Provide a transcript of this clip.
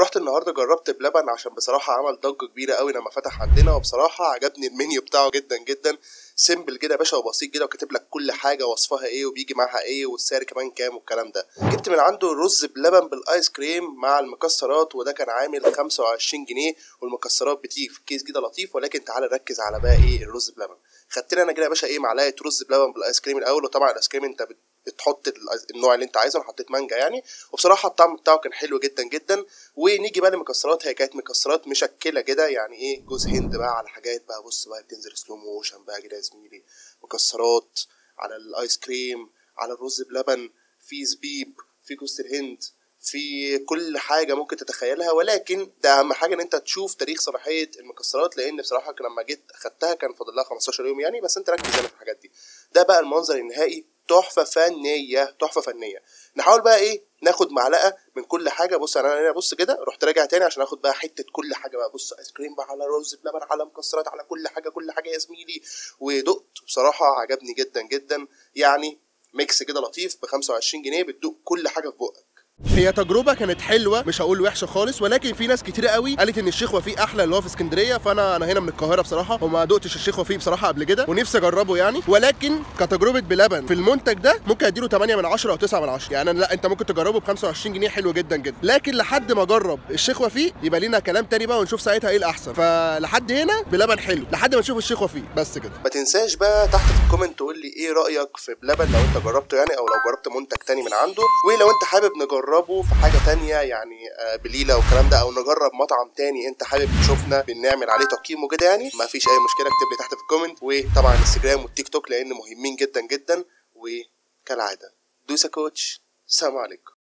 رحت النهارده جربت بلبن عشان بصراحه عمل ضجه كبيره قوي لما فتح عندنا وبصراحه عجبني المنيو بتاعه جدا جدا سيمبل كده يا باشا وبسيط كده وكاتب لك كل حاجه وصفها ايه وبيجي معاها ايه والسعر كمان كام والكلام ده جبت من عنده الرز بلبن بالايس كريم مع المكسرات وده كان عامل 25 جنيه والمكسرات بتيجي في كيس كده لطيف ولكن تعالى ركز على بقى ايه الرز بلبن خدت لي انا كده يا باشا ايه معلقه رز بلبن بالايس كريم الاول وطبعا الايس كريم انت بت بتحط الأيس- النوع اللي انت عايزه انا حطيت مانجا يعني وبصراحه الطعم بتاعه كان حلو جدا جدا ونيجي بقى للمكسرات هي كانت مكسرات مشكله كده يعني ايه جوز هند بقى على حاجات بقى بص بقى بتنزل سلو موشن بقى كده يا زميلي مكسرات على الايس كريم على الرز بلبن في زبيب في جوز الهند في كل حاجه ممكن تتخيلها ولكن ده اهم حاجه ان انت تشوف تاريخ صلاحيه المكسرات لان بصراحه لما جيت اخدتها كان فاضل لها 15 يوم يعني بس انت ركز هنا في الحاجات دي ده بقى المنظر النهائي تحفه فنيه تحفه فنيه نحاول بقى ايه ناخد معلقه من كل حاجه بص انا هنا بص كده رحت راجع تاني عشان اخد بقى حته كل حاجه بقى بص ايس كريم بقى على رز بلبن على مكسرات على كل حاجه كل حاجه يا زميلي ودقت بصراحه عجبني جدا جدا يعني ميكس كده لطيف ب 25 جنيه بتدوق كل حاجه في بقك هي تجربه كانت حلوه مش هقول وحشه خالص ولكن في ناس كتير قوي قالت ان الشيخ وفيق احلى اللي هو في اسكندريه فانا انا هنا من القاهره بصراحه وما دقتش الشيخ وفيق بصراحه قبل كده ونفسي اجربه يعني ولكن كتجربه بلبن في المنتج ده ممكن اديله 8 من 10 او 9 من 10 يعني أنا لا انت ممكن تجربه ب 25 جنيه حلو جدا جدا لكن لحد ما اجرب الشيخ وفيق يبقى لينا كلام تاني بقى ونشوف ساعتها ايه الاحسن فلحد هنا بلبن حلو لحد ما نشوف الشيخ وفيق بس كده ما تنساش بقى تحت في الكومنت تقول لي ايه رايك في بلبن لو انت جربته يعني او لو جربت منتج تاني من عنده ولو انت حابب نجربه في حاجه تانية يعني آه، بليله والكلام ده او نجرب مطعم تاني انت حابب تشوفنا بنعمل عليه تقييم وكده يعني ما فيش اي مشكله اكتب لي تحت في الكومنت وطبعا الانستجرام والتيك توك لان مهمين جدا جدا وكالعاده دوسا كوتش سلام عليكم